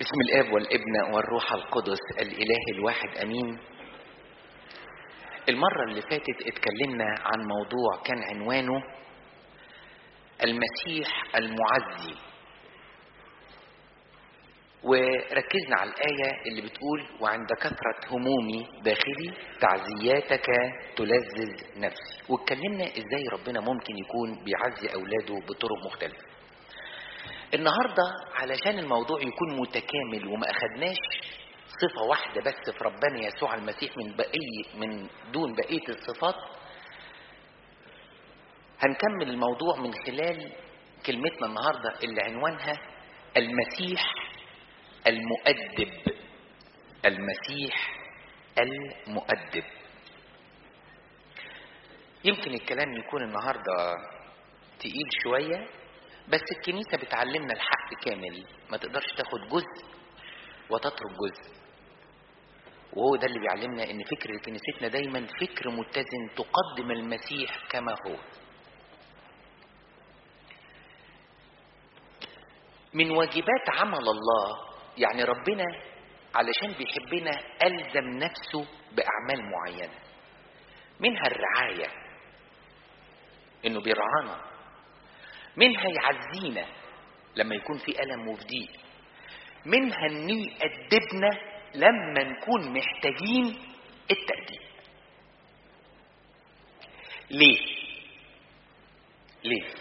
بسم الاب والابن والروح القدس الاله الواحد امين المرة اللي فاتت اتكلمنا عن موضوع كان عنوانه المسيح المعزي وركزنا على الآية اللي بتقول وعند كثرة همومي داخلي تعزياتك تلذذ نفسي واتكلمنا ازاي ربنا ممكن يكون بيعزي اولاده بطرق مختلفة النهاردة علشان الموضوع يكون متكامل وما أخدناش صفة واحدة بس في ربنا يسوع المسيح من بقية من دون بقية الصفات هنكمل الموضوع من خلال كلمتنا النهاردة اللي عنوانها المسيح المؤدب المسيح المؤدب يمكن الكلام يكون النهارده تقيل شويه بس الكنيسة بتعلمنا الحق كامل ما تقدرش تاخد جزء وتترك جزء وهو ده اللي بيعلمنا ان فكر كنيستنا دايما فكر متزن تقدم المسيح كما هو من واجبات عمل الله يعني ربنا علشان بيحبنا ألزم نفسه بأعمال معينة منها الرعاية انه بيرعانا منها يعزينا لما يكون في ألم وفي ضيق منها انه يأدبنا لما نكون محتاجين التأديب ليه ليه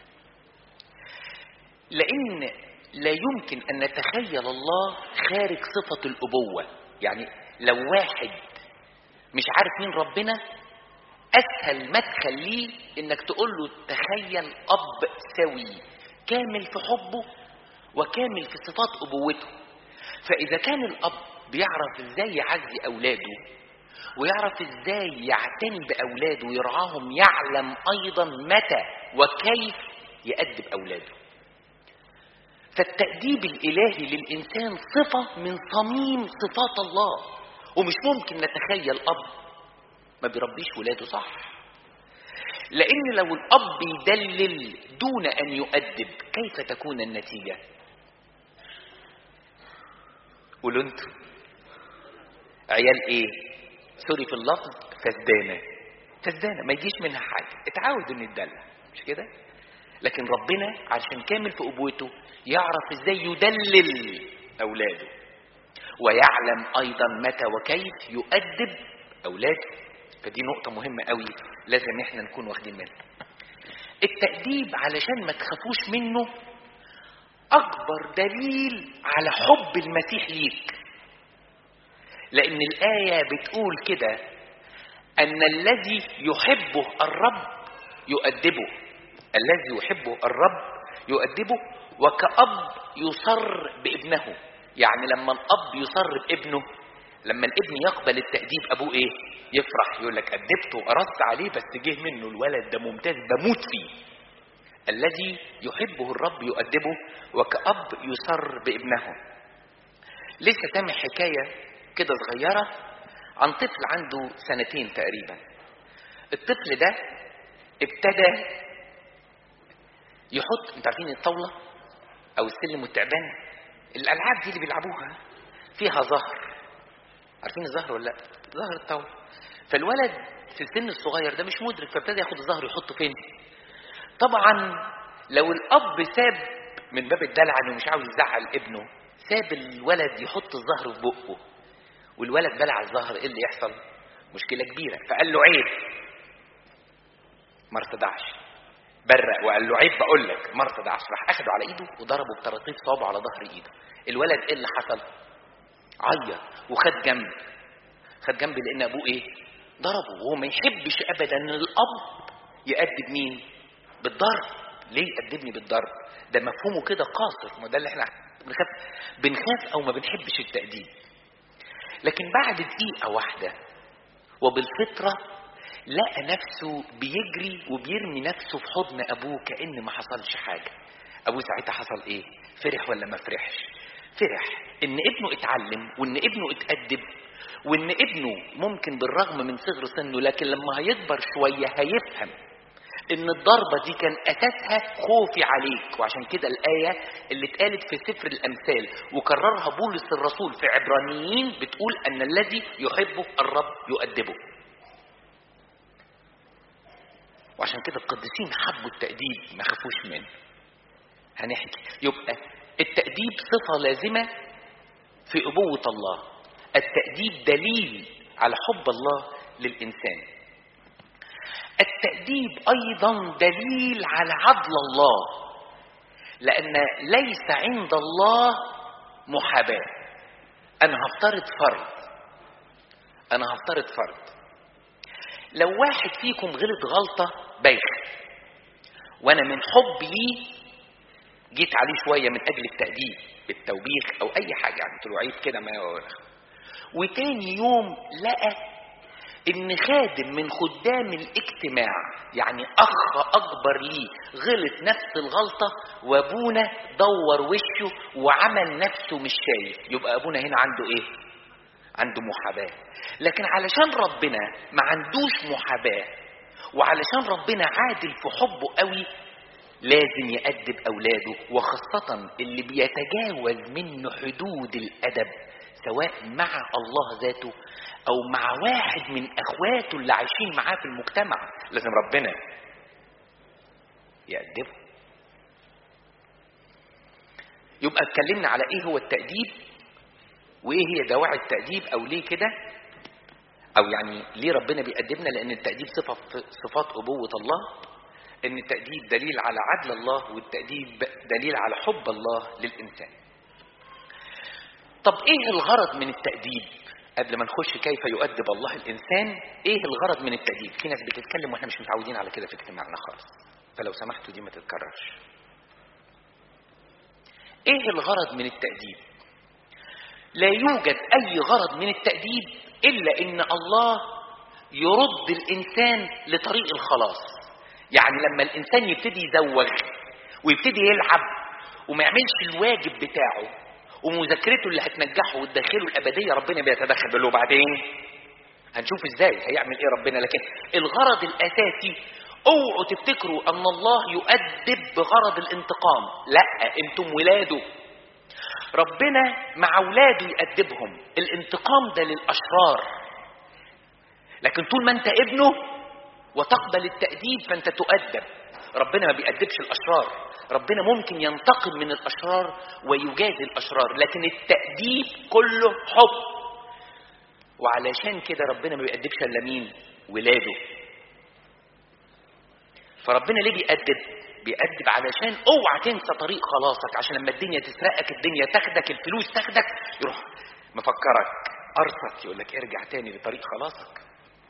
لأن لا يمكن أن نتخيل الله خارج صفة الأبوة يعني لو واحد مش عارف مين ربنا اسهل مدخل ليه انك تقول له تخيل اب سوي كامل في حبه وكامل في صفات ابوته فاذا كان الاب بيعرف ازاي يعزي اولاده ويعرف ازاي يعتني باولاده ويرعاهم يعلم ايضا متى وكيف يأدب اولاده فالتأديب الإلهي للإنسان صفة من صميم صفات الله ومش ممكن نتخيل أب ما بيربيش ولاده صح لان لو الاب يدلل دون ان يؤدب كيف تكون النتيجه قولوا انتوا عيال ايه سوري في اللفظ فسدانه فسدانه ما يجيش منها حاجه اتعود انه يتدلع مش كده لكن ربنا عشان كامل في ابوته يعرف ازاي يدلل اولاده ويعلم ايضا متى وكيف يؤدب اولاده فدي نقطة مهمة قوي لازم احنا نكون واخدين منها. التأديب علشان ما تخافوش منه أكبر دليل على حب المسيح ليك. لأن الآية بتقول كده أن الذي يحبه الرب يؤدبه. الذي يحبه الرب يؤدبه وكأب يصر بابنه. يعني لما الأب يصر بابنه لما الابن يقبل التأديب أبوه إيه؟ يفرح يقول لك أدبته وقرصت عليه بس جه منه الولد ده ممتاز بموت فيه. الذي يحبه الرب يؤدبه وكأب يسر بابنه. لسه سامع حكاية كده صغيرة عن طفل عنده سنتين تقريبا. الطفل ده ابتدى يحط انتوا عارفين الطاولة أو السلم والتعبان الألعاب دي اللي بيلعبوها فيها زهر عارفين الزهر ولا لا؟ زهر الطاولة. فالولد في السن الصغير ده مش مدرك فابتدى ياخد الزهر يحطه فين؟ طبعا لو الأب ساب من باب الدلع انه مش عاوز يزعل ابنه ساب الولد يحط الزهر في بقه والولد بلع الزهر ايه اللي يحصل؟ مشكلة كبيرة فقال له عيب ما ارتدعش برق وقال له عيب بقول لك ما ارتدعش راح اخده على ايده وضربه بطراطيف صوابعه على ظهر ايده الولد ايه اللي حصل؟ عيط وخد جنب خد جنب لان ابوه ايه ضربه وهو ما يحبش ابدا ان الاب يأدب مين بالضرب ليه يأدبني بالضرب ده مفهومه كده قاصر ما ده اللي احنا بنخاف بنخاف او ما بنحبش التأديب لكن بعد دقيقة واحدة وبالفطرة لقى نفسه بيجري وبيرمي نفسه في حضن ابوه كأن ما حصلش حاجة ابوه ساعتها حصل ايه فرح ولا ما فرحش فرح ان ابنه اتعلم وان ابنه اتأدب وان ابنه ممكن بالرغم من صغر سنه لكن لما هيكبر شوية هيفهم ان الضربة دي كان اساسها خوفي عليك وعشان كده الآية اللي اتقالت في سفر الامثال وكررها بولس الرسول في عبرانيين بتقول ان الذي يحبه الرب يؤدبه وعشان كده القديسين حبوا التأديب ما خافوش منه هنحكي يبقى التأديب صفة لازمة في أبوة الله التأديب دليل على حب الله للإنسان التأديب أيضا دليل على عدل الله لأن ليس عند الله محاباة أنا هفترض فرض أنا هفترض فرض لو واحد فيكم غلط غلطة بايخة وأنا من حب ليه جيت عليه شوية من أجل التأديب بالتوبيخ أو أي حاجة يعني قلت له عيب كده ما وتاني يوم لقى ان خادم من خدام الاجتماع يعني اخ اكبر ليه غلط نفس الغلطة وابونا دور وشه وعمل نفسه مش شايف يبقى ابونا هنا عنده ايه عنده محاباة لكن علشان ربنا ما عندوش محاباة وعلشان ربنا عادل في حبه قوي لازم يأدب أولاده وخاصة اللي بيتجاوز منه حدود الأدب سواء مع الله ذاته أو مع واحد من أخواته اللي عايشين معاه في المجتمع لازم ربنا يأدبه يبقى اتكلمنا على ايه هو التأديب وايه هي دواعي التأديب او ليه كده او يعني ليه ربنا بيأدبنا لان التأديب صفة صفات أبوة الله ان التأديب دليل على عدل الله والتأديب دليل على حب الله للإنسان طب ايه الغرض من التأديب قبل ما نخش كيف يؤدب الله الإنسان ايه الغرض من التأديب في ناس بتتكلم واحنا مش متعودين على كده في اجتماعنا خالص فلو سمحتوا دي ما تتكررش ايه الغرض من التأديب لا يوجد اي غرض من التأديب الا ان الله يرد الانسان لطريق الخلاص يعني لما الانسان يبتدي يزوغ ويبتدي يلعب وما يعملش الواجب بتاعه ومذاكرته اللي هتنجحه وتدخله الابديه ربنا بيتدخل بيقول له بعدين هنشوف ازاي هيعمل ايه ربنا لكن الغرض الاساسي اوعوا تفتكروا ان الله يؤدب بغرض الانتقام لا انتم ولاده ربنا مع اولاده يأدبهم الانتقام ده للاشرار لكن طول ما انت ابنه وتقبل التأديب فانت تؤدب ربنا ما بيأدبش الاشرار ربنا ممكن ينتقم من الاشرار ويجازي الاشرار لكن التأديب كله حب وعلشان كده ربنا ما بيأدبش الا مين ولاده فربنا ليه بيأدب بيأدب علشان اوعى تنسى طريق خلاصك عشان لما الدنيا تسرقك الدنيا تاخدك الفلوس تاخدك يروح مفكرك ارصك يقول لك ارجع تاني لطريق خلاصك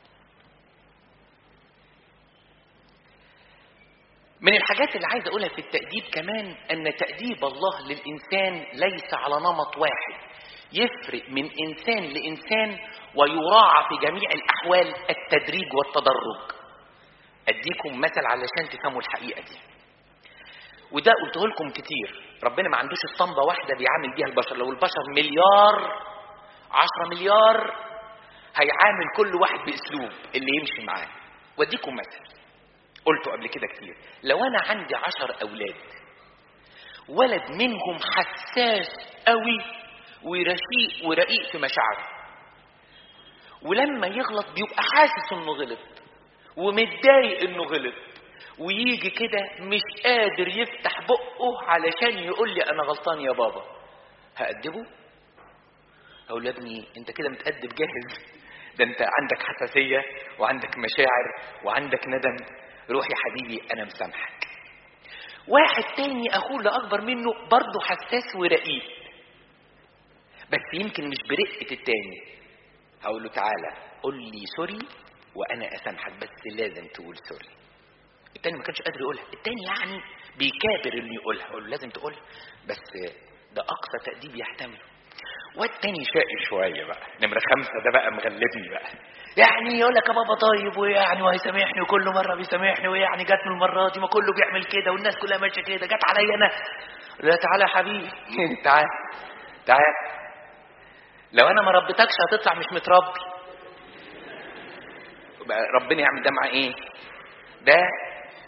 من الحاجات اللي عايز اقولها في التأديب كمان ان تأديب الله للإنسان ليس على نمط واحد يفرق من إنسان لإنسان ويراعى في جميع الأحوال التدريج والتدرج أديكم مثل علشان تفهموا الحقيقة دي وده قلته لكم كتير ربنا ما عندوش اسطمبة واحدة بيعامل بيها البشر لو البشر مليار عشرة مليار هيعامل كل واحد بأسلوب اللي يمشي معاه واديكم مثل قلته قبل كده كتير لو انا عندي عشر اولاد ولد منهم حساس قوي ورشيق ورقيق في مشاعره ولما يغلط بيبقى حاسس انه غلط ومتضايق انه غلط ويجي كده مش قادر يفتح بقه علشان يقول لي انا غلطان يا بابا هأدبه اقول له يا ابني انت كده متأدب جاهز ده انت عندك حساسية وعندك مشاعر وعندك ندم روح يا حبيبي انا مسامحك واحد تاني اخوه اللي اكبر منه برضه حساس ورقيق بس يمكن مش برقة التاني هقول له تعالى قول لي سوري وانا اسامحك بس لازم تقول سوري التاني ما كانش قادر يقولها التاني يعني بيكابر اللي يقولها اقول له لازم تقولها بس ده اقصى تأديب يحتمله والتاني شقي شويه بقى نمره خمسه ده بقى مغلبني بقى يعني يقول لك يا بابا طيب ويعني وهيسامحني وكل مره بيسامحني ويعني جت من المره دي ما كله بيعمل كده والناس كلها ماشيه كده جت عليا انا لا تعالى يا حبيبي تعال تعال لو انا ما ربيتكش هتطلع مش متربي ربنا يعمل ده مع ايه ده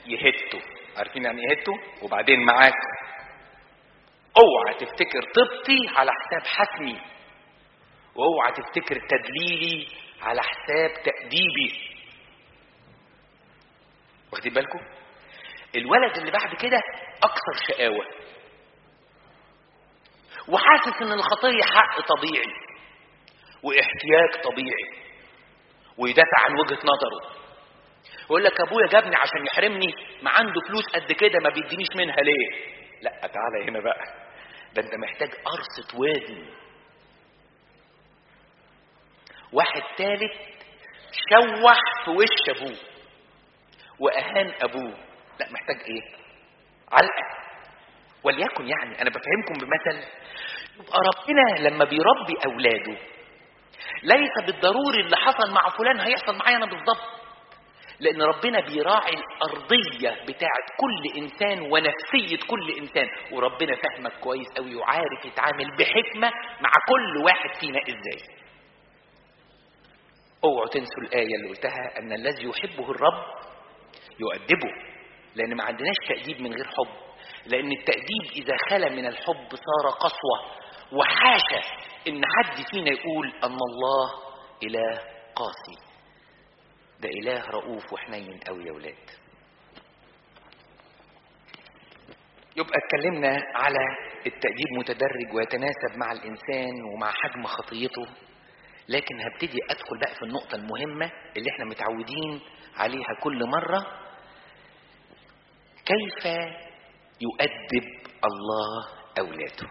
يهتوا عارفين يعني يهتوا وبعدين معاك اوعى تفتكر طبتي على حساب حسمي واوعى تفتكر تدليلي على حساب تأديبي واخدين بالكم الولد اللي بعد كده اكثر شقاوة وحاسس ان الخطية حق طبيعي واحتياج طبيعي ويدافع عن وجهة نظره ويقول لك ابويا جابني عشان يحرمني ما عنده فلوس قد كده ما بيدينيش منها ليه لا تعالى هنا بقى ده انت محتاج قرصة وادي واحد تالت شوح في وش ابوه واهان ابوه لا محتاج ايه علقه وليكن يعني انا بفهمكم بمثل يبقى ربنا لما بيربي اولاده ليس بالضروري اللي حصل مع فلان هيحصل معايا انا بالظبط لان ربنا بيراعي الارضيه بتاعه كل انسان ونفسيه كل انسان وربنا فاهمك كويس قوي وعارف يتعامل بحكمه مع كل واحد فينا ازاي اوعوا تنسوا الايه اللي قلتها ان الذي يحبه الرب يؤدبه لان ما عندناش تاديب من غير حب لان التاديب اذا خلا من الحب صار قسوه وحاشا ان حد فينا يقول ان الله اله قاسي ده اله رؤوف وحنين قوي يا ولاد يبقى اتكلمنا على التأديب متدرج ويتناسب مع الإنسان ومع حجم خطيته لكن هبتدي أدخل بقى في النقطة المهمة اللي احنا متعودين عليها كل مرة كيف يؤدب الله أولاده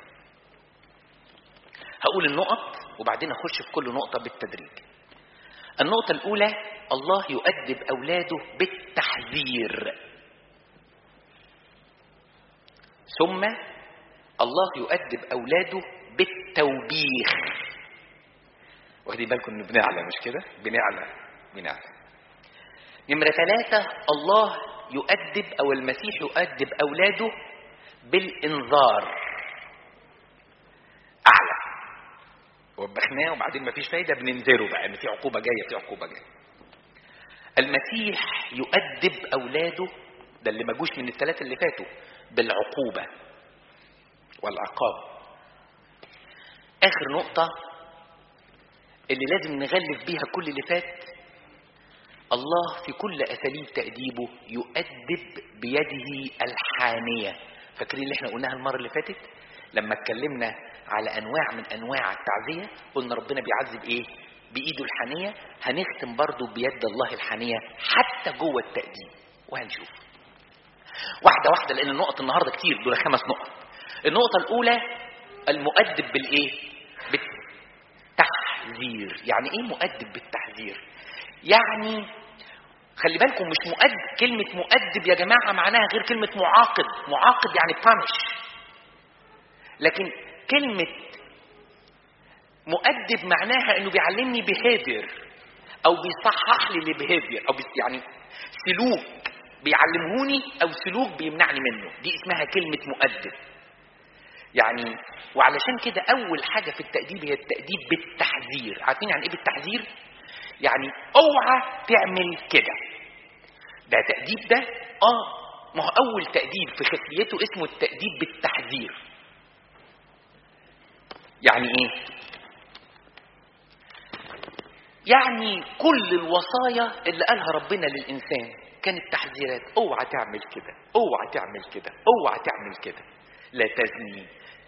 هقول النقط وبعدين أخش في كل نقطة بالتدريج النقطة الأولى الله يؤدب أولاده بالتحذير ثم الله يؤدب أولاده بالتوبيخ واخدين بالكم إنه بنعلى مش كده؟ بنعلى بنعلى نمرة ثلاثة الله يؤدب أو المسيح يؤدب أولاده بالإنذار أعلى وبخناه وبعدين مفيش فايدة بننذره بقى إن في عقوبة جاية في عقوبة جاية المسيح يؤدب أولاده ده اللي ما جوش من الثلاثة اللي فاتوا بالعقوبة والعقاب آخر نقطة اللي لازم نغلف بيها كل اللي فات الله في كل أساليب تأديبه يؤدب بيده الحانية فاكرين اللي احنا قلناها المرة اللي فاتت لما اتكلمنا على أنواع من أنواع التعزية قلنا ربنا بيعذب إيه بإيده الحانية هنختم برضو بيد الله الحانية حتى جوه التأديب وهنشوف واحدة واحدة لأن النقط النهاردة كتير دول خمس نقط النقطة الأولى المؤدب بالإيه بالتحذير يعني إيه مؤدب بالتحذير يعني خلي بالكم مش مؤدب كلمة مؤدب يا جماعة معناها غير كلمة معاقب معاقب يعني punish لكن كلمة مؤدب معناها انه بيعلمني behavior او بيصحح لي البيهيفير او بيس يعني سلوك بيعلمهوني او سلوك بيمنعني منه دي اسمها كلمة مؤدب يعني وعلشان كده اول حاجة في التأديب هي التأديب بالتحذير عارفين يعني ايه بالتحذير يعني اوعى تعمل كده ده تأديب ده اه ما هو اول تأديب في خفيته اسمه التأديب بالتحذير يعني ايه يعني كل الوصايا اللي قالها ربنا للإنسان كانت تحذيرات اوعى تعمل كده اوعى تعمل كده اوعى تعمل كده لا تزني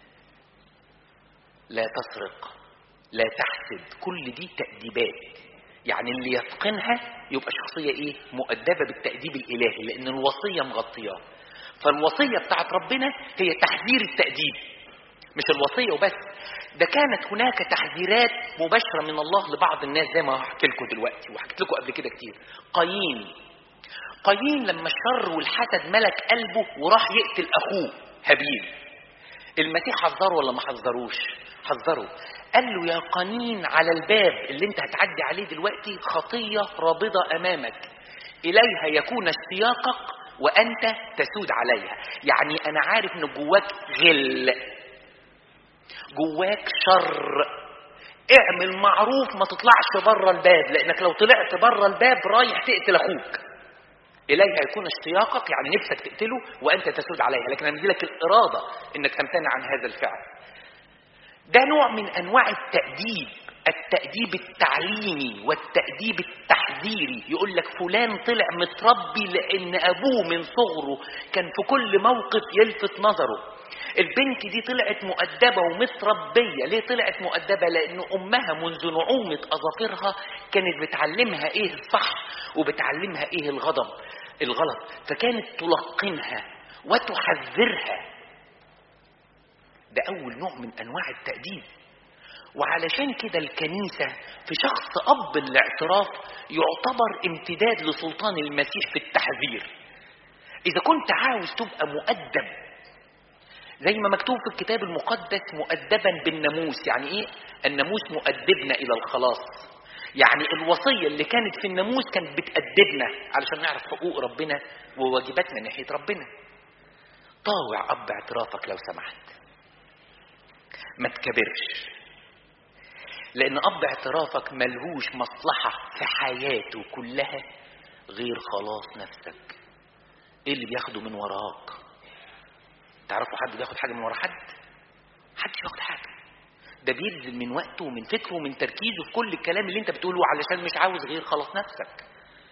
لا تسرق لا تحسد كل دي تأديبات يعني اللي يتقنها يبقى شخصية ايه مؤدبة بالتأديب الإلهي لأن الوصية مغطياه فالوصية بتاعت ربنا هي تحذير التأديب مش الوصية وبس ده كانت هناك تحذيرات مباشرة من الله لبعض الناس زي ما هحكي لكم دلوقتي وحكيت لكم قبل كده كتير قايين قايين لما الشر والحسد ملك قلبه وراح يقتل أخوه هابيل المسيح حذره ولا ما حذروش حذره قال له يا قنين على الباب اللي انت هتعدي عليه دلوقتي خطية رابضة أمامك إليها يكون اشتياقك وأنت تسود عليها يعني أنا عارف إن جواك غل جواك شر اعمل معروف ما تطلعش بره الباب لانك لو طلعت بره الباب رايح تقتل اخوك اليها يكون اشتياقك يعني نفسك تقتله وانت تسود عليها لكن انا لك الاراده انك تمتنع عن هذا الفعل ده نوع من انواع التاديب التاديب التعليمي والتاديب التحذيري يقول لك فلان طلع متربي لان ابوه من صغره كان في كل موقف يلفت نظره البنت دي طلعت مؤدبة ومتربية ليه طلعت مؤدبة لأن أمها منذ نعومة أظافرها كانت بتعلمها إيه الصح وبتعلمها إيه الغضب الغلط فكانت تلقنها وتحذرها ده أول نوع من أنواع التأديب وعلشان كده الكنيسة في شخص أب الاعتراف يعتبر امتداد لسلطان المسيح في التحذير إذا كنت عاوز تبقى مؤدب زي ما مكتوب في الكتاب المقدس مؤدبا بالناموس يعني ايه الناموس مؤدبنا الى الخلاص يعني الوصيه اللي كانت في الناموس كانت بتأدبنا علشان نعرف حقوق ربنا وواجباتنا ناحيه ربنا طاوع اب اعترافك لو سمحت ما تكبرش لان اب اعترافك ملهوش مصلحه في حياته كلها غير خلاص نفسك ايه اللي بياخده من وراك تعرفوا حد بياخد حاجه من ورا حد حدش بياخد حاجه ده بيبذل من وقته ومن فكره ومن تركيزه في كل الكلام اللي انت بتقوله علشان مش عاوز غير خلاص نفسك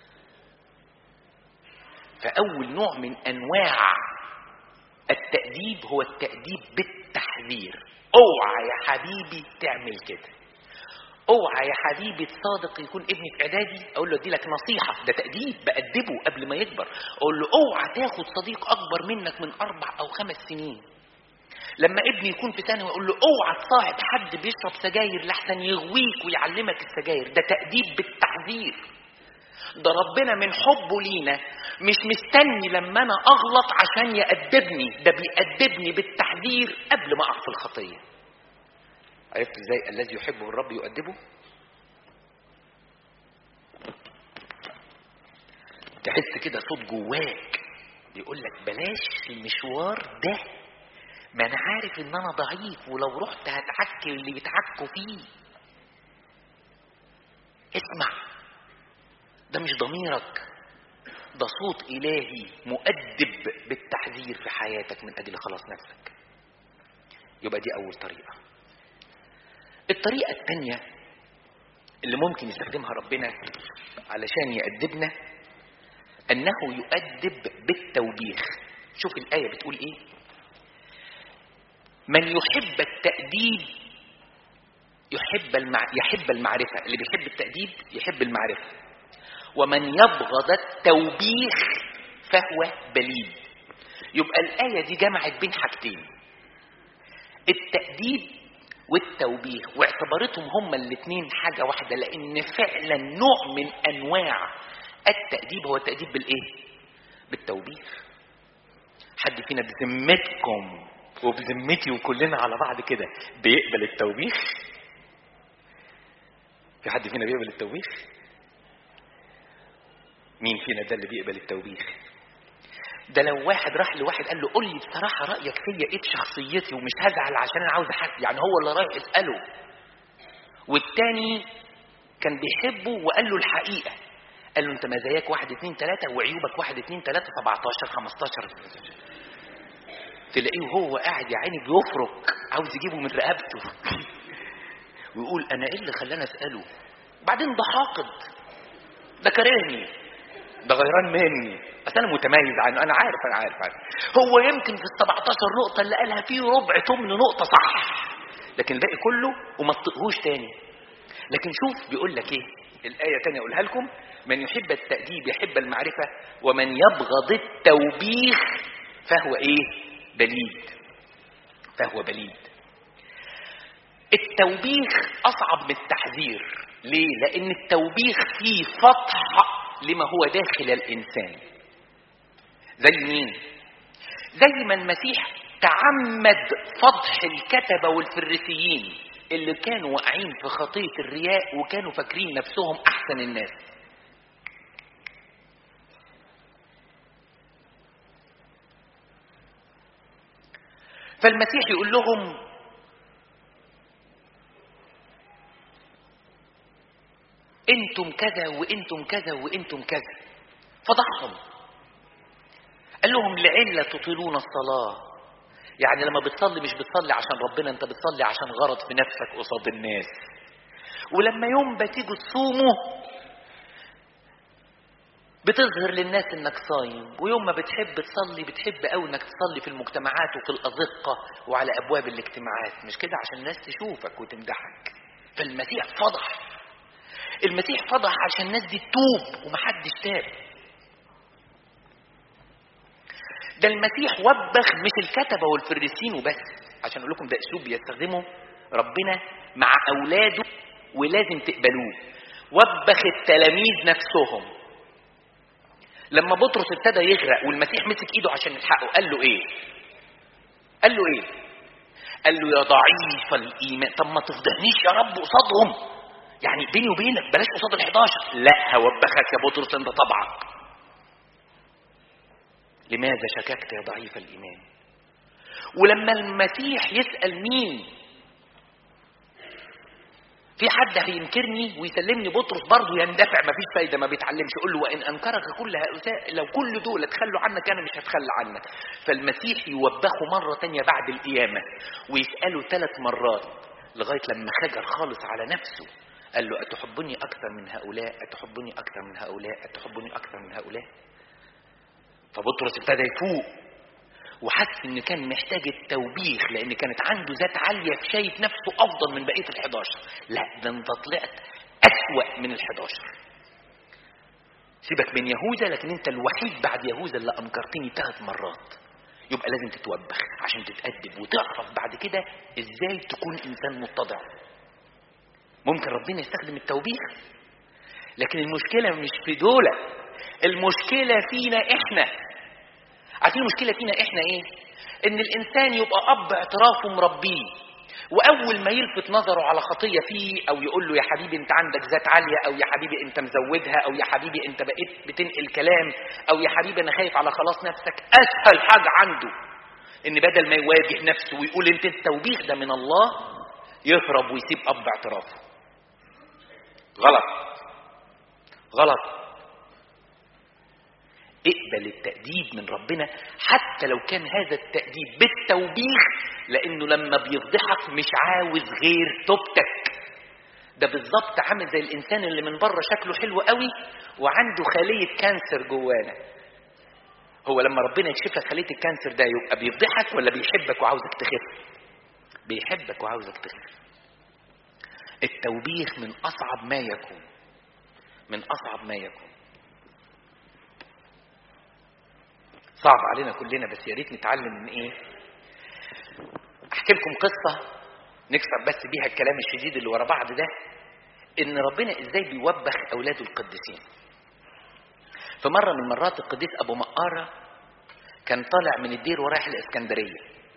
فاول نوع من انواع التأديب هو التأديب بالتحذير اوعى يا حبيبي تعمل كده اوعى يا حبيبي الصادق يكون ابني في اعدادي اقول له ادي لك نصيحه ده تاديب بادبه قبل ما يكبر اقول له اوعى تاخد صديق اكبر منك من اربع او خمس سنين لما ابني يكون في ثانوي اقول له اوعى تصاحب حد بيشرب سجاير لحسن يغويك ويعلمك السجاير ده تاديب بالتحذير ده ربنا من حبه لينا مش مستني لما انا اغلط عشان يأدبني ده بيأدبني بالتحذير قبل ما اقع في الخطيه عرفت ازاي الذي يحبه الرب يؤدبه تحس كده صوت جواك بيقول لك بلاش المشوار ده ما انا عارف ان انا ضعيف ولو رحت هتعك اللي بيتعكوا فيه اسمع ده مش ضميرك ده صوت الهي مؤدب بالتحذير في حياتك من اجل خلاص نفسك يبقى دي اول طريقه الطريقة الثانية اللي ممكن يستخدمها ربنا علشان يأدبنا أنه يؤدب بالتوبيخ شوف الآية بتقول إيه من يحب التأديب يحب المع... يحب المعرفة اللي بيحب التأديب يحب المعرفة ومن يبغض التوبيخ فهو بليد يبقى الآية دي جمعت بين حاجتين التأديب والتوبيخ واعتبرتهم هما الاثنين حاجة واحدة لأن فعلا نوع من أنواع التأديب هو التأديب بالإيه؟ بالتوبيخ حد فينا بذمتكم وبذمتي وكلنا على بعض كده بيقبل التوبيخ في حد فينا بيقبل التوبيخ مين فينا ده اللي بيقبل التوبيخ ده لو واحد راح لواحد قال له قول لي بصراحة رأيك فيا ايه بشخصيتي ومش هزعل عشان انا عاوز احس يعني هو اللي رايح يسأله والتاني كان بيحبه وقال له الحقيقة قال له انت مزاياك واحد اتنين تلاتة وعيوبك واحد اتنين تلاتة 17 15 تلاقيه وهو قاعد يا عيني بيفرك عاوز يجيبه من رقبته ويقول انا ايه اللي خلاني اساله بعدين ده حاقد ده كارهني ده غيران مني بس انا متميز عنه انا عارف انا عارف, عارف. هو يمكن في ال 17 نقطه اللي قالها فيه ربع تمن نقطه صح لكن الباقي كله وما تطقهوش تاني لكن شوف بيقول لك ايه الايه تانية اقولها لكم من يحب التاديب يحب المعرفه ومن يبغض التوبيخ فهو ايه بليد فهو بليد التوبيخ اصعب من التحذير ليه لان التوبيخ فيه فتح لما هو داخل الانسان زي مين زي ما المسيح تعمد فضح الكتبه والفريسيين اللي كانوا واقعين في خطيه الرياء وكانوا فاكرين نفسهم احسن الناس فالمسيح يقول لهم انتم كذا وانتم كذا وانتم كذا فضحهم قال لهم لعلة تطيلون الصلاة يعني لما بتصلي مش بتصلي عشان ربنا انت بتصلي عشان غرض في نفسك قصاد الناس ولما يوم بتيجوا تصوموا بتظهر للناس انك صايم ويوم ما بتحب تصلي بتحب قوي انك تصلي في المجتمعات وفي الازقه وعلى ابواب الاجتماعات مش كده عشان الناس تشوفك وتمدحك فالمسيح فضح المسيح فضح عشان الناس دي تتوب ومحدش تاب ده المسيح وبخ مش الكتبه والفريسين وبس عشان اقول لكم ده اسلوب بيستخدمه ربنا مع اولاده ولازم تقبلوه وبخ التلاميذ نفسهم لما بطرس ابتدى يغرق والمسيح مسك ايده عشان يلحقه قال له ايه قال له ايه قال له يا ضعيف الايمان طب ما تفضحنيش يا رب قصادهم يعني بيني وبينك بلاش قصاد ال11 لا هوبخك يا بطرس انت طبعك لماذا شككت يا ضعيف الايمان ولما المسيح يسال مين في حد هينكرني ويسلمني بطرس برضه يندفع مفيش فايده ما بيتعلمش يقول له وان انكرك كل هؤلاء لو كل دول تخلوا عنك انا مش هتخلى عنك فالمسيح يوبخه مره تانية بعد القيامه ويساله ثلاث مرات لغايه لما خجل خالص على نفسه قال له اتحبني اكثر من هؤلاء اتحبني اكثر من هؤلاء اتحبني اكثر من هؤلاء فبطرس ابتدى يفوق وحس ان كان محتاج التوبيخ لان كانت عنده ذات عاليه فشايف نفسه افضل من بقيه ال11 لا ده انت طلعت اسوا من ال11 سيبك من يهوذا لكن انت الوحيد بعد يهوذا اللي انكرتني ثلاث مرات يبقى لازم تتوبخ عشان تتأدب وتعرف بعد كده ازاي تكون انسان متضع ممكن ربنا يستخدم التوبيخ لكن المشكلة مش في دولة المشكلة فينا احنا عارفين المشكلة فينا احنا ايه ان الانسان يبقى اب اعترافه مربيه واول ما يلفت نظره على خطيه فيه او يقول له يا حبيبي انت عندك ذات عاليه او يا حبيبي انت مزودها او يا حبيبي انت بقيت بتنقل كلام او يا حبيبي انا خايف على خلاص نفسك اسهل حاجه عنده ان بدل ما يواجه نفسه ويقول انت التوبيخ ده من الله يهرب ويسيب اب اعترافه غلط غلط اقبل التأديب من ربنا حتى لو كان هذا التأديب بالتوبيخ لأنه لما بيفضحك مش عاوز غير توبتك ده بالظبط عامل زي الإنسان اللي من بره شكله حلو قوي وعنده خلية كانسر جوانا هو لما ربنا يكشف لك خلية الكانسر ده يبقى بيفضحك ولا بيحبك وعاوزك تخف بيحبك وعاوزك تخف التوبيخ من أصعب ما يكون من أصعب ما يكون صعب علينا كلنا بس يا ريت نتعلم من ايه احكي لكم قصه نكسر بس بيها الكلام الشديد اللي ورا بعض ده ان ربنا ازاي بيوبخ اولاده القديسين في مره من مرات القديس ابو مقاره كان طالع من الدير ورايح الاسكندريه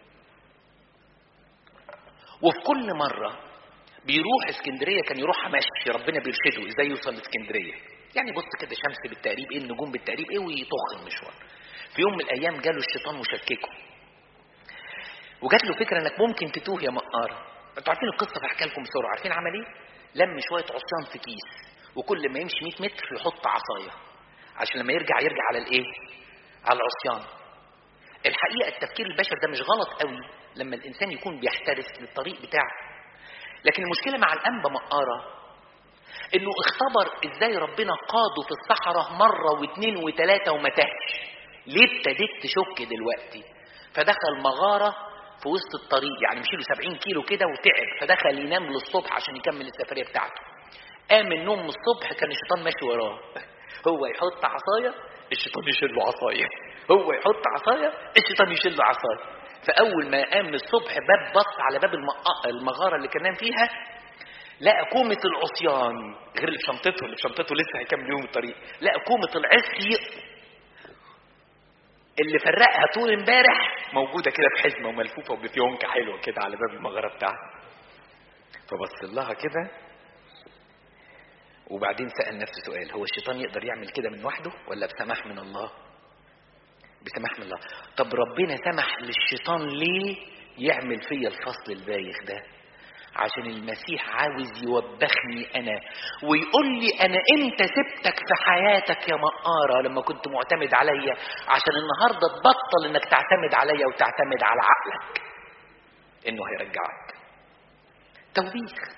وفي كل مره بيروح اسكندريه كان يروحها ماشي ربنا بيرشده ازاي يوصل لاسكندريه يعني بص كده شمس بالتقريب ايه النجوم بالتقريب ايه ويطخ المشوار في يوم من الايام جاله الشيطان وشككه وجات له فكره انك ممكن تتوه يا مقاره انتوا عارفين القصه فاحكي لكم بسرعه عارفين عمل ايه لم شويه عصيان في كيس وكل ما يمشي 100 متر يحط عصايه عشان لما يرجع يرجع على الايه على العصيان الحقيقه التفكير البشري ده مش غلط قوي لما الانسان يكون بيحترس للطريق بتاعه لكن المشكله مع الانبا مقاره انه اختبر ازاي ربنا قاده في الصحراء مره واثنين وثلاثه وما تهش ليه ابتديت تشك دلوقتي فدخل مغاره في وسط الطريق يعني مشي له 70 كيلو كده وتعب فدخل ينام للصبح عشان يكمل السفريه بتاعته قام من النوم من الصبح كان الشيطان ماشي وراه هو يحط عصايه الشيطان يشيل له عصايه هو يحط عصايه الشيطان يشيل له عصايه فاول ما قام من الصبح باب بص على باب المغاره اللي كان نام فيها لقى كومة العصيان غير اللي في شنطته اللي في شنطته لسه هيكمل يوم الطريق لقى كومة العصي اللي فرقها طول امبارح موجوده كده في حزمه وملفوفه وبفيونكه حلوه كده على باب المغاره بتاعها فبص لها كده وبعدين سال نفسه سؤال هو الشيطان يقدر يعمل كده من وحده ولا بسماح من الله بسماح من الله طب ربنا سمح للشيطان ليه يعمل فيا الفصل البايخ ده عشان المسيح عاوز يوبخني انا ويقول لي انا امتى سبتك في حياتك يا مقارة لما كنت معتمد عليا عشان النهاردة تبطل انك تعتمد عليا وتعتمد على عقلك انه هيرجعك توبيخ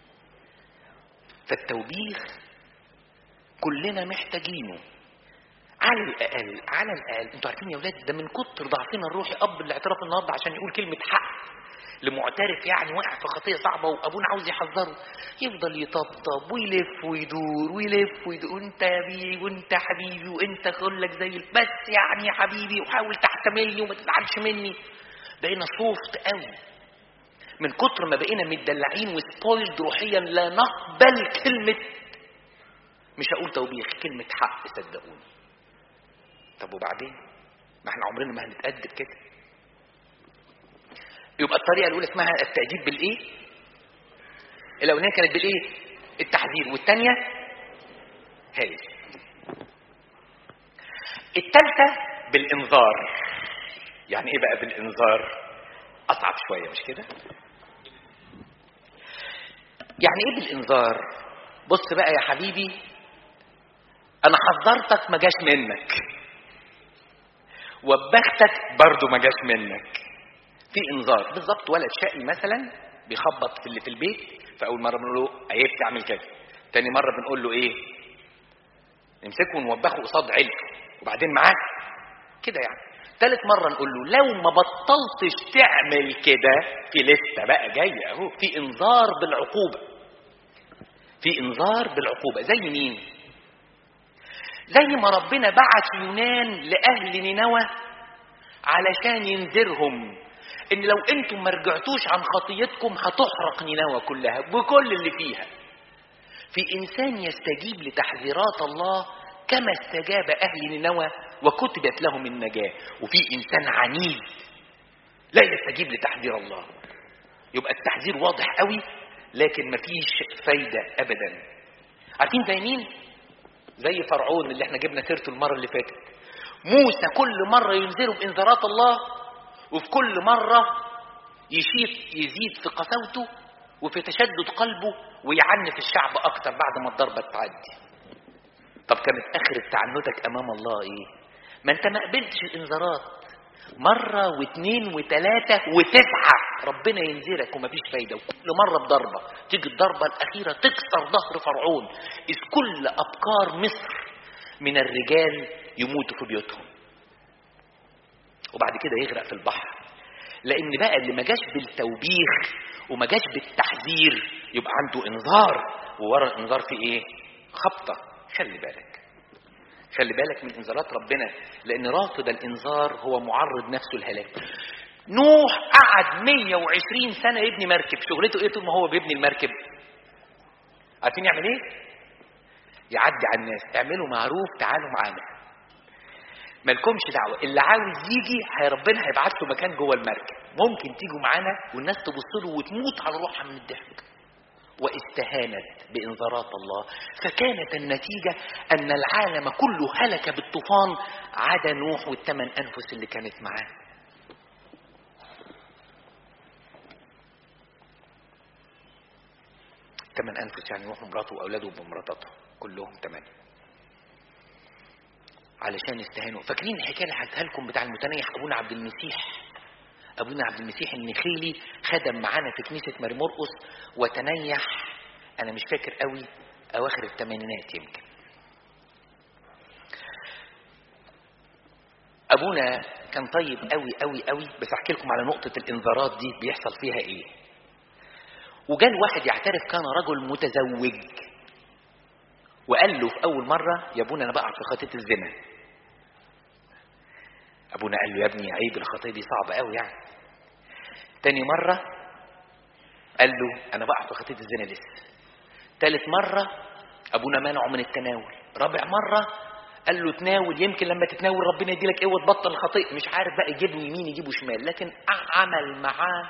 فالتوبيخ كلنا محتاجينه على الاقل على الاقل انتوا عارفين يا اولاد ده من كتر ضعفنا الروحي اب الاعتراف النهارده عشان يقول كلمه حق لمعترف يعني وقع في خطيه صعبه وابونا عاوز يحذره يفضل يطبطب ويلف ويدور ويلف ويدور وانت يا بيه وانت يا حبيبي وانت كلك زي ال- بس يعني يا حبيبي وحاول تحتملني وما تزعلش مني بقينا سوفت قوي من كتر ما بقينا متدلعين وسبويلد روحيا لا نقبل كلمه مش هقول توبيخ كلمه حق صدقوني طب وبعدين ما احنا عمرنا ما هنتأدب كده يبقى الطريقه الاولى اسمها التأديب بالايه الاولانيه كانت بالايه التحذير والثانيه هاي الثالثه بالانذار يعني ايه بقى بالانذار اصعب شويه مش كده يعني ايه بالانذار بص بقى يا حبيبي انا حذرتك ما جاش منك وبختك برضو ما جاش منك في انذار بالظبط ولد شقي مثلا بيخبط في اللي في البيت فاول مره بنقول له عيب تعمل كده تاني مره بنقول له ايه نمسكه ونوبخه قصاد عيلته وبعدين معاه كده يعني تالت مرة نقول له لو ما بطلتش تعمل كده في لسه بقى جاية اهو في انذار بالعقوبة في انذار بالعقوبة زي مين زي ما ربنا بعت يونان لأهل نينوى علشان ينذرهم ان لو انتم ما رجعتوش عن خطيتكم هتحرق نينوى كلها بكل اللي فيها في انسان يستجيب لتحذيرات الله كما استجاب اهل نينوى وكتبت لهم النجاه وفي انسان عنيد لا يستجيب لتحذير الله يبقى التحذير واضح قوي لكن مفيش فايده ابدا عارفين زي مين زي فرعون اللي احنا جبنا سيرته المره اللي فاتت موسى كل مره ينذره بانذارات الله وفي كل مره يشيط يزيد في قساوته وفي تشدد قلبه ويعنف الشعب اكتر بعد ما الضربه تعدي طب كانت اخرة تعنتك امام الله ايه ما انت ما قبلتش الانذارات مرة واثنين وثلاثة وتسعة ربنا ينذرك ومفيش فايدة وكل مرة بضربة تيجي الضربة الأخيرة تكسر ظهر فرعون إذ كل أبكار مصر من الرجال يموتوا في بيوتهم وبعد كده يغرق في البحر لأن بقى اللي ما جاش بالتوبيخ وما جاش بالتحذير يبقى عنده إنذار وورا الإنذار في إيه؟ خبطة خلي بالك خلي بالك من انذارات ربنا لان رافض الانذار هو معرض نفسه للهلاك نوح قعد 120 سنه يبني مركب شغلته ايه طول ما هو بيبني المركب عارفين يعمل ايه يعدي على الناس اعملوا معروف تعالوا معانا مالكمش دعوه اللي عاوز يجي هي ربنا هيبعت له مكان جوه المركب ممكن تيجوا معانا والناس تبص له وتموت على روحها من الضحك واستهانت بانذارات الله فكانت النتيجه ان العالم كله هلك بالطوفان عدا نوح والثمان انفس اللي كانت معاه ثمان انفس يعني نوح ومراته واولاده ومراتته كلهم ثمانيه علشان يستهانوا فاكرين الحكايه اللي حكيتها لكم بتاع المتنيح ابونا عبد المسيح ابونا عبد المسيح النخيلي خدم معانا في كنيسه ماري مرقس وتنيح انا مش فاكر قوي اواخر الثمانينات يمكن ابونا كان طيب قوي قوي قوي بس احكي لكم على نقطه الانذارات دي بيحصل فيها ايه وجال واحد يعترف كان رجل متزوج وقال له في اول مره يا ابونا انا بقع في خطيه الزنا ابونا قال له يا ابني عيب الخطيه دي صعبه قوي يعني تاني مره قال له انا بقع في خطيه الزنا لسه تالت مره ابونا منعه من التناول رابع مره قال له تناول يمكن لما تتناول ربنا يديلك ايه وتبطل الخطيه مش عارف بقى يجيبه يمين يجيبه شمال لكن عمل معاه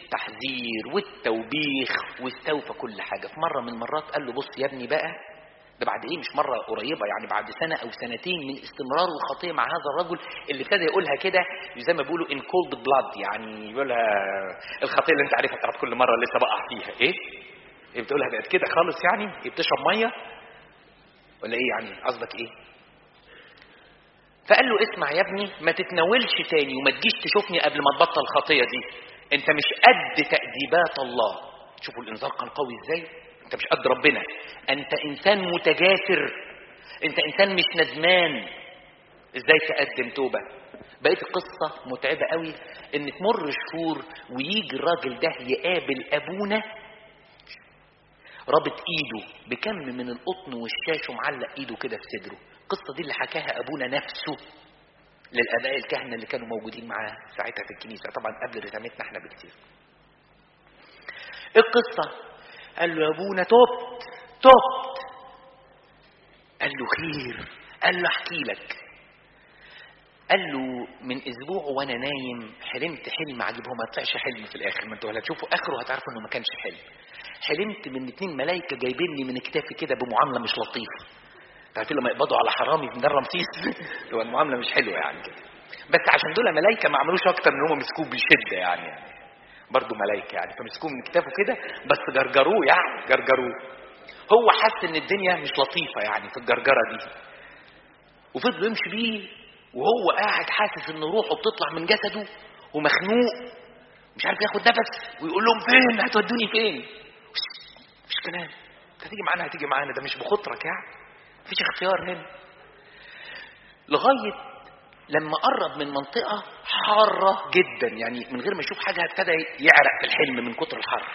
التحذير والتوبيخ واستوفى كل حاجه في مره من المرات قال له بص يا ابني بقى ده بعد ايه مش مره قريبه يعني بعد سنه او سنتين من استمرار الخطيه مع هذا الرجل اللي ابتدى يقولها كده زي ما بيقولوا ان كولد بلاد يعني يقولها الخطيه اللي انت عارفها بتاعت كل مره لسه بقع فيها ايه؟ إيه بتقولها بقت كده خالص يعني؟ إيه بتشرب ميه؟ ولا ايه يعني قصدك ايه؟ فقال له اسمع يا ابني ما تتناولش تاني وما تجيش تشوفني قبل ما تبطل الخطيه دي انت مش قد تأديبات الله شوفوا الانذار كان قوي ازاي انت مش قد ربنا انت انسان متجاسر انت انسان مش ندمان ازاي تقدم توبه بقيت القصه متعبه قوي ان تمر شهور ويجي الراجل ده يقابل ابونا رابط ايده بكم من القطن والشاش ومعلق ايده كده في صدره القصه دي اللي حكاها ابونا نفسه للاباء الكهنه اللي كانوا موجودين معاه ساعتها في الكنيسه طبعا قبل رسامتنا احنا بكتير القصه قال له يا ابونا تبت تبت قال له خير قال له احكي لك قال له من اسبوع وانا نايم حلمت حلم عجيب هو ما طلعش حلم في الاخر ما انتوا ولا تشوفوا اخره هتعرفوا انه ما كانش حلم حلمت من اتنين ملايكه جايبيني من كتافي كده بمعامله مش لطيفه عارفين لما يقبضوا على حرامي في ميدان رمسيس هو المعامله مش حلوه يعني كده بس عشان دول ملايكه ما عملوش اكتر من هم مسكوه بالشده يعني, يعني. برضه ملايكه يعني فمسكوه من كتافه كده بس جرجروه يعني جرجروه هو حس ان الدنيا مش لطيفه يعني في الجرجره دي وفضل يمشي بيه وهو قاعد حاسس ان روحه بتطلع من جسده ومخنوق مش عارف ياخد نفس ويقول لهم فين هتودوني فين مش كلام هتيجي معانا هتيجي معانا ده مش بخطرك يعني مفيش اختيار هنا لغايه لما قرب من منطقة حارة جدا يعني من غير ما يشوف حاجة ابتدى يعرق في الحلم من كتر الحر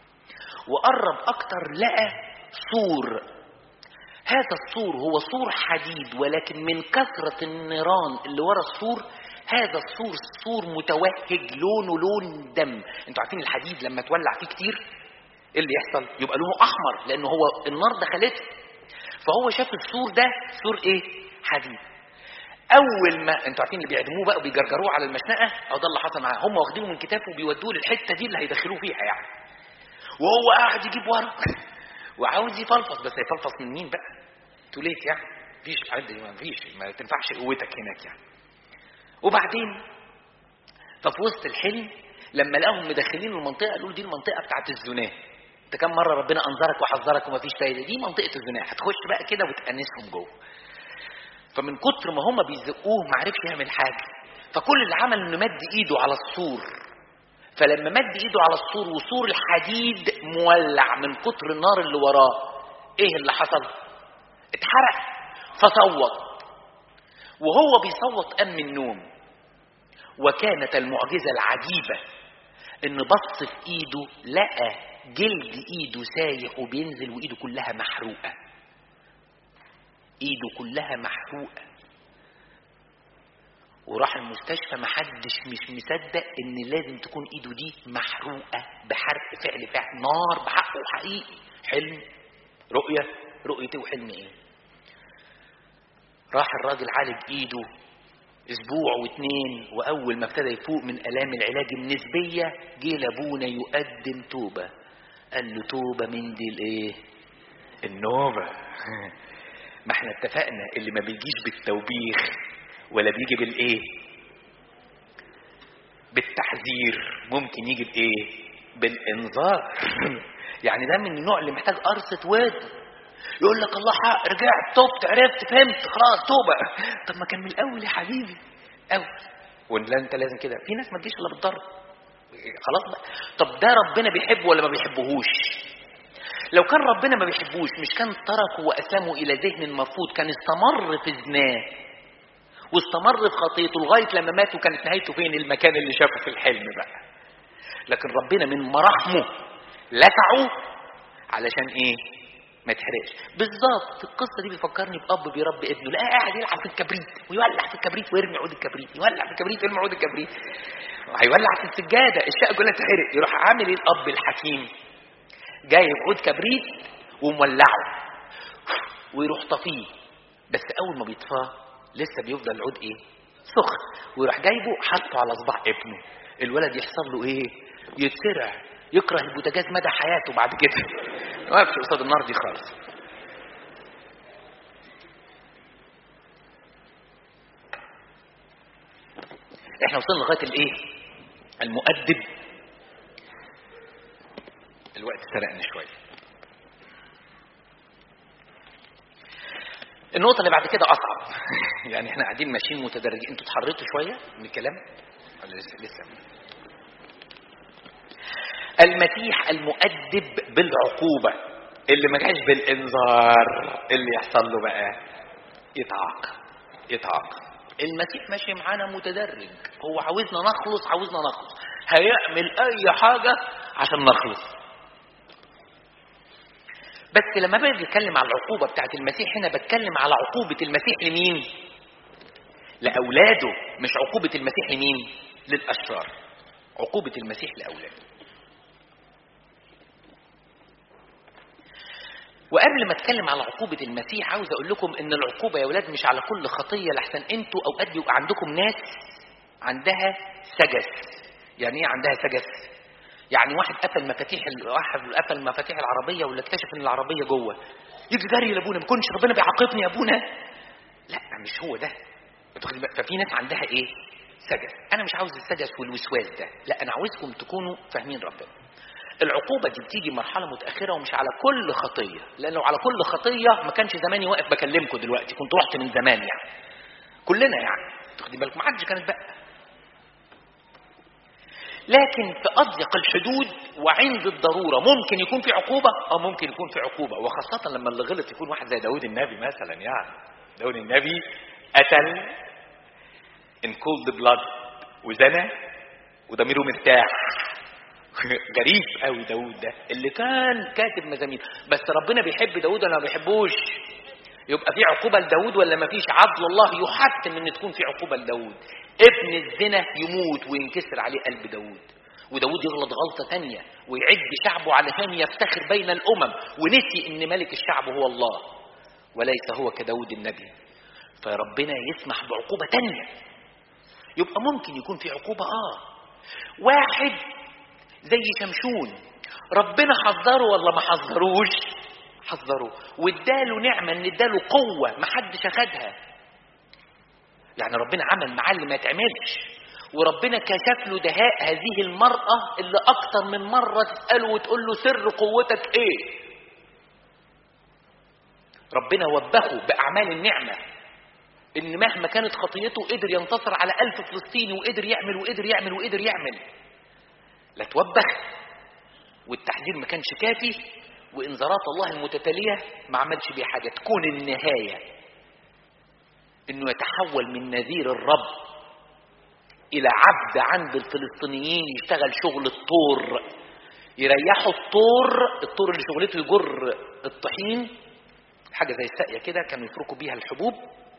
وقرب أكتر لقى سور هذا السور هو سور حديد ولكن من كثرة النيران اللي ورا السور هذا السور سور متوهج لونه لون دم انتوا عارفين الحديد لما تولع فيه كتير ايه اللي يحصل يبقى لونه احمر لانه هو النار دخلته فهو شاف السور ده سور ايه حديد اول ما انتوا عارفين اللي بيعدموه بقى وبيجرجروه على المشنقه او ده اللي حصل معاه هم واخدينه من كتافه وبيودوه للحته دي اللي هيدخلوه فيها يعني وهو قاعد يجيب ورق وعاوز يفلفص بس هيفلفص من مين بقى توليت يعني مفيش حد ما فيش ما تنفعش قوتك هناك يعني وبعدين ففي وسط الحلم لما لقاهم مدخلين المنطقه قالوا دي المنطقه بتاعت الزناه انت كم مره ربنا انذرك وحذرك ومفيش فايده دي منطقه الزناه هتخش بقى كده وتانسهم جوه فمن كتر ما هم بيزقوه ما عرفش يعمل حاجه فكل اللي عمل انه مد ايده على السور فلما مد ايده على السور وسور الحديد مولع من كتر النار اللي وراه ايه اللي حصل اتحرق فصوت وهو بيصوت قام من النوم وكانت المعجزه العجيبه ان بص في ايده لقى جلد ايده سايح وبينزل وايده كلها محروقه ايده كلها محروقه وراح المستشفى محدش مش مصدق ان لازم تكون ايده دي محروقه بحرق فعل فعل نار بحقه حقيقي حلم رؤيه رؤيته وحلم ايه راح الراجل عالج ايده اسبوع واتنين واول ما ابتدى يفوق من الام العلاج النسبيه جه لابونا يقدم توبه قال له توبه من دي الايه النوبه ما احنا اتفقنا اللي ما بيجيش بالتوبيخ ولا بيجي بالايه بالتحذير ممكن يجي بايه بالانذار يعني ده من النوع اللي محتاج قرصة ود يقول لك الله حق رجعت تبت عرفت فهمت خلاص توبة طب ما كان من الاول يا حبيبي اول ولا انت لازم كده في ناس ما تجيش الا بالضرب خلاص بقى طب ده ربنا بيحبه ولا ما بيحبهوش لو كان ربنا ما بيحبوش مش كان تركه وأسامه إلى ذهن مرفوض كان استمر في زناه واستمر في خطيته لغاية لما مات وكانت نهايته فين المكان اللي شافه في الحلم بقى لكن ربنا من مراحمه لسعه علشان ايه ما يتحرقش بالظبط القصه دي بيفكرني باب بيربي ابنه لقاه قاعد يلعب في الكبريت ويولع في الكبريت ويرمي عود الكبريت يولع في الكبريت ويرمي عود الكبريت هيولع في السجاده الشقه كلها تحرق يروح عامل ايه الاب الحكيم جايب عود كبريت ومولعه ويروح طفيه بس اول ما بيطفاه لسه بيفضل العود ايه سخن ويروح جايبه حاطه على صباع ابنه الولد يحصل له ايه يتسرع يكره البوتاجاز مدى حياته بعد كده ما واقفش قصاد النار دي خالص احنا وصلنا لغايه الايه المؤدب الوقت سرقني شويه النقطه اللي بعد كده اصعب يعني احنا قاعدين ماشيين متدرجين انتوا اتحريتوا شويه من الكلام ولا لسه لسه المسيح المؤدب بالعقوبه اللي ما جاش بالانذار اللي يحصل له بقى يتعاقب يتعاقب المسيح ماشي معانا متدرج هو عاوزنا نخلص عاوزنا نخلص هيعمل اي حاجه عشان نخلص بس لما باجي اتكلم على العقوبه بتاعت المسيح هنا بتكلم على عقوبه المسيح لمين لاولاده مش عقوبه المسيح لمين للاشرار عقوبه المسيح لاولاده وقبل ما اتكلم على عقوبة المسيح عاوز اقول لكم ان العقوبة يا ولاد مش على كل خطية لحسن انتوا اوقات بيبقى عندكم ناس عندها سجس يعني ايه عندها سجس يعني واحد قفل مفاتيح واحد قفل مفاتيح العربية ولا اكتشف ان العربية جوه يجي جري لابونا ما كنش ربنا بيعاقبني يا ابونا لا مش هو ده ففي ناس عندها ايه سجس انا مش عاوز السجس والوسواس ده لا انا عاوزكم تكونوا فاهمين ربنا العقوبة دي بتيجي مرحلة متأخرة ومش على كل خطية لأن لو على كل خطية ما كانش زماني واقف بكلمكم دلوقتي كنت رحت من زمان يعني كلنا يعني تاخدي بالك ما حدش كانت بقى لكن في أضيق الحدود وعند الضرورة ممكن يكون في عقوبة أو ممكن يكون في عقوبة وخاصة لما اللي غلط يكون واحد زي داود النبي مثلا يعني داود النبي قتل in cold blood وزنى وضميره مرتاح غريب قوي داود ده اللي كان كاتب مزامير بس ربنا بيحب داود ولا ما بيحبوش يبقى في عقوبة لداود ولا ما فيش عدل الله يحتم ان تكون في عقوبة لداود ابن الزنا يموت وينكسر عليه قلب داود وداود يغلط غلطة تانية ويعد شعبه علشان يفتخر بين الأمم ونسي ان ملك الشعب هو الله وليس هو كداود النبي فربنا يسمح بعقوبة تانية يبقى ممكن يكون في عقوبة اه واحد زي شمشون ربنا حذره ولا ما حذروش حذره واداله نعمه ان اداله قوه ما حدش اخدها يعني ربنا عمل معاه اللي ما يتعملش وربنا كشف له دهاء هذه المرأة اللي أكتر من مرة تسأله وتقول له سر قوتك إيه؟ ربنا وبخه بأعمال النعمة إن مهما كانت خطيته قدر ينتصر على ألف فلسطيني وقدر يعمل وقدر يعمل وقدر يعمل لا توبخ والتحذير ما كانش كافي وانذارات الله المتتاليه ما عملش بيها حاجه تكون النهايه انه يتحول من نذير الرب الى عبد عند الفلسطينيين يشتغل شغل الطور يريحوا الطور الطور اللي شغلته يجر الطحين حاجه زي الساقيه كده كانوا يفركوا بيها الحبوب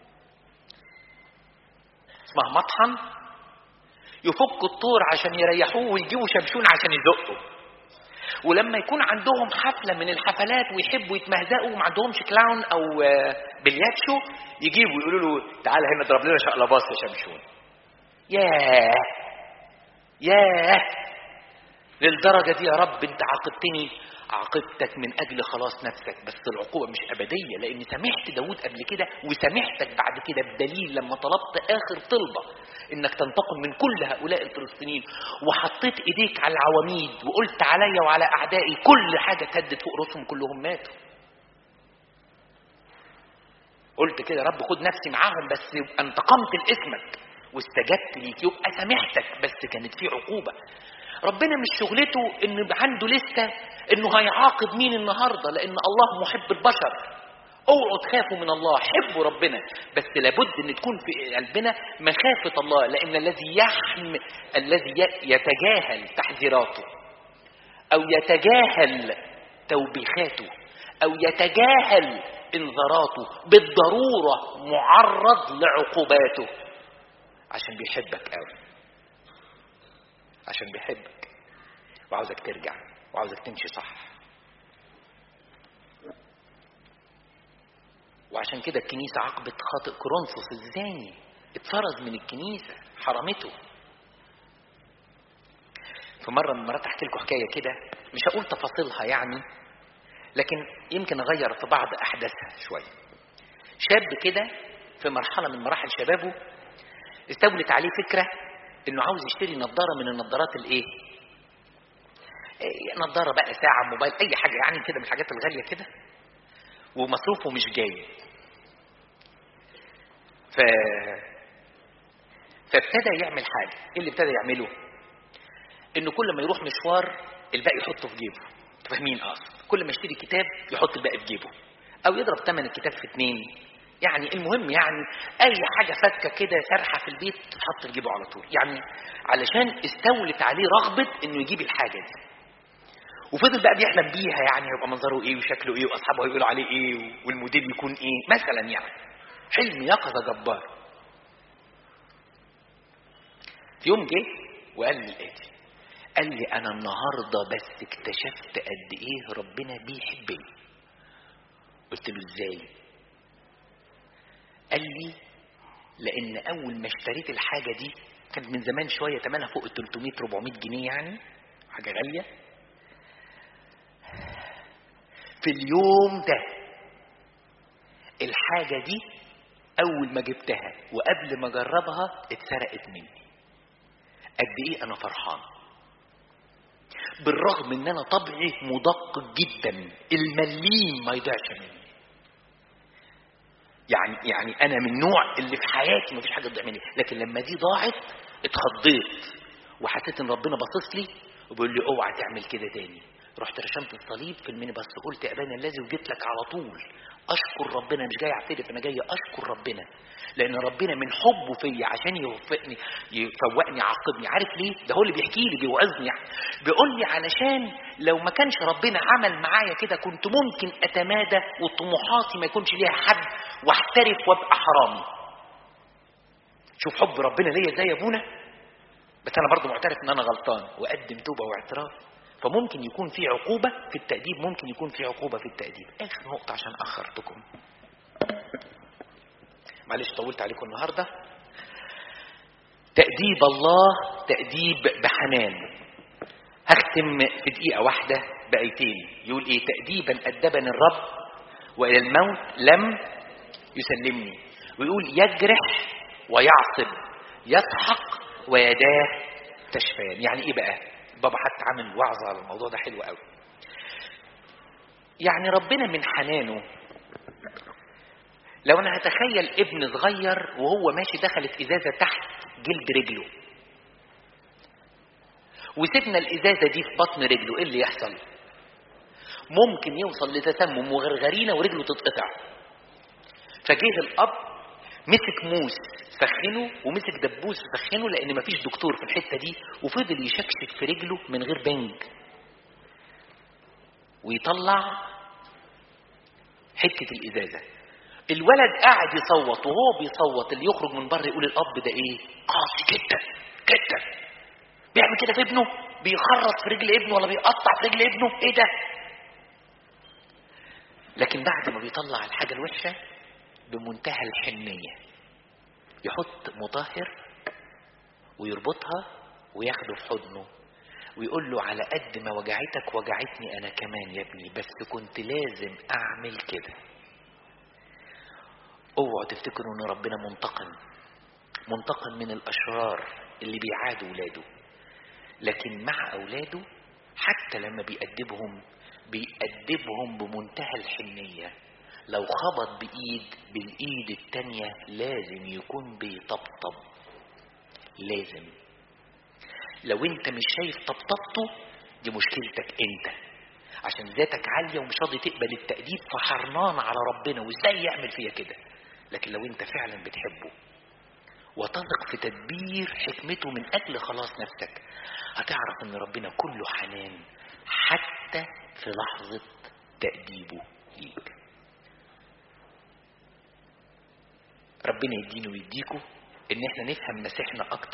اسمها مطحن يفكوا الطور عشان يريحوه ويجيبوا شمشون عشان يزقوا ولما يكون عندهم حفله من الحفلات ويحبوا يتمهزقوا وما عندهمش كلاون او بلياتشو يجيبوا يقولوا له تعالى هنا اضرب لنا شقلباص يا شمشون ياه ياه للدرجه دي يا رب انت عاقبتني عاقبتك من اجل خلاص نفسك بس العقوبه مش ابديه لان سامحت داود قبل كده وسامحتك بعد كده بدليل لما طلبت اخر طلبه انك تنتقم من كل هؤلاء الفلسطينيين وحطيت ايديك على العواميد وقلت عليا وعلى اعدائي كل حاجه تهدد فوق راسهم كلهم ماتوا قلت كده يا رب خد نفسي معاهم بس يبقى انتقمت لاسمك واستجبت ليك يبقى سامحتك بس كانت في عقوبه ربنا مش شغلته انه عنده لسه انه هيعاقب مين النهارده لان الله محب البشر اوعوا تخافوا من الله حبوا ربنا بس لابد ان تكون في قلبنا مخافه الله لان الذي يحم الذي يتجاهل تحذيراته او يتجاهل توبيخاته او يتجاهل انذاراته بالضروره معرض لعقوباته عشان بيحبك قوي عشان بيحبك وعاوزك ترجع وعاوزك تمشي صح وعشان كده الكنيسة عاقبت خاطئ كورنثوس الزاني اتفرز من الكنيسة حرمته في مرة من المرات احكي لكم حكاية كده مش هقول تفاصيلها يعني لكن يمكن اغير في بعض احداثها شوية شاب كده في مرحلة من مراحل شبابه استولت عليه فكرة انه عاوز يشتري نظاره من النظارات الايه إيه، نظاره بقى ساعه موبايل اي حاجه يعني كده من الحاجات الغاليه كده ومصروفه مش جاي ف فابتدى يعمل حاجه ايه اللي ابتدى يعمله انه كل ما يروح مشوار الباقي يحطه في جيبه انتوا فاهمين اصلا كل ما يشتري كتاب يحط الباقي في جيبه او يضرب ثمن الكتاب في اتنين يعني المهم يعني اي حاجه فكه كده سرحه في البيت تتحط في جيبه على طول يعني علشان استولت عليه رغبه انه يجيب الحاجه دي وفضل بقى بيحلم بيها يعني هيبقى منظره ايه وشكله ايه واصحابه هيقولوا عليه ايه والموديل يكون ايه مثلا يعني حلم يقظه جبار في يوم جه وقال لي الاتي قال لي انا النهارده بس اكتشفت قد ايه ربنا بيحبني قلت له ازاي قال لي لان اول ما اشتريت الحاجه دي كانت من زمان شويه ثمنها فوق ال 300 400 جنيه يعني حاجه غاليه في اليوم ده الحاجه دي اول ما جبتها وقبل ما اجربها اتسرقت مني قد ايه انا فرحان بالرغم ان انا طبعي مدقق جدا المليم ما يضيعش مني يعني يعني انا من النوع اللي في حياتي ما فيش حاجه تضيع مني لكن لما دي ضاعت اتخضيت وحسيت ان ربنا باصص لي وبيقول لي اوعى تعمل كده تاني رحت رشمت الصليب في الميني بس قلت يا ابانا الذي وجيت لك على طول اشكر ربنا مش جاي اعترف انا جاي اشكر ربنا لان ربنا من حبه فيا عشان يوفقني يفوقني يعاقبني عارف ليه ده هو اللي بيحكي لي بيوعظني يعني بيقول لي علشان لو ما كانش ربنا عمل معايا كده كنت ممكن اتمادى وطموحاتي ما يكونش ليها حد واحترف وابقى حرامي شوف حب ربنا ليا ازاي يا ابونا بس انا برضه معترف ان انا غلطان واقدم توبه واعتراف فممكن يكون في عقوبة في التأديب ممكن يكون في عقوبة في التأديب آخر نقطة عشان أخرتكم معلش طولت عليكم النهاردة تأديب الله تأديب بحنان هختم في دقيقة واحدة بآيتين يقول إيه تأديبا أدبني الرب وإلى الموت لم يسلمني ويقول يجرح ويعصب يضحك ويداه تشفيان يعني إيه بقى بابا حتى عامل وعظة على الموضوع ده حلو قوي يعني ربنا من حنانه لو انا هتخيل ابن صغير وهو ماشي دخلت ازازه تحت جلد رجله وسيبنا الازازه دي في بطن رجله ايه اللي يحصل ممكن يوصل لتسمم وغرغرينه ورجله تتقطع فجه الاب مسك موس سخنه ومسك دبوس سخنه لان مفيش دكتور في الحته دي وفضل يشكشك في رجله من غير بنج ويطلع حته الازازه الولد قاعد يصوت وهو بيصوت اللي يخرج من بره يقول الاب ده ايه قاسي جدا جدا بيعمل كده في ابنه بيخرط في رجل ابنه ولا بيقطع في رجل ابنه ايه ده لكن بعد ما بيطلع الحاجه الوحشه بمنتهى الحنيه يحط مطهر ويربطها وياخده في حضنه ويقول له على قد ما وجعتك وجعتني انا كمان يا ابني بس كنت لازم اعمل كده اوعوا تفتكروا ان ربنا منتقم منتقم من الاشرار اللي بيعادوا ولاده لكن مع اولاده حتى لما بيأدبهم بيأدبهم بمنتهى الحنيه لو خبط بإيد بالإيد التانية لازم يكون بيطبطب لازم لو انت مش شايف طبطبته دي مشكلتك انت عشان ذاتك عالية ومش راضي تقبل التأديب فحرنان على ربنا وازاي يعمل فيا كده لكن لو انت فعلا بتحبه وتثق في تدبير حكمته من أجل خلاص نفسك هتعرف ان ربنا كله حنان حتى في لحظة تأديبه ليك ربنا يديني ويديكوا ان احنا نفهم مسيحنا اكتر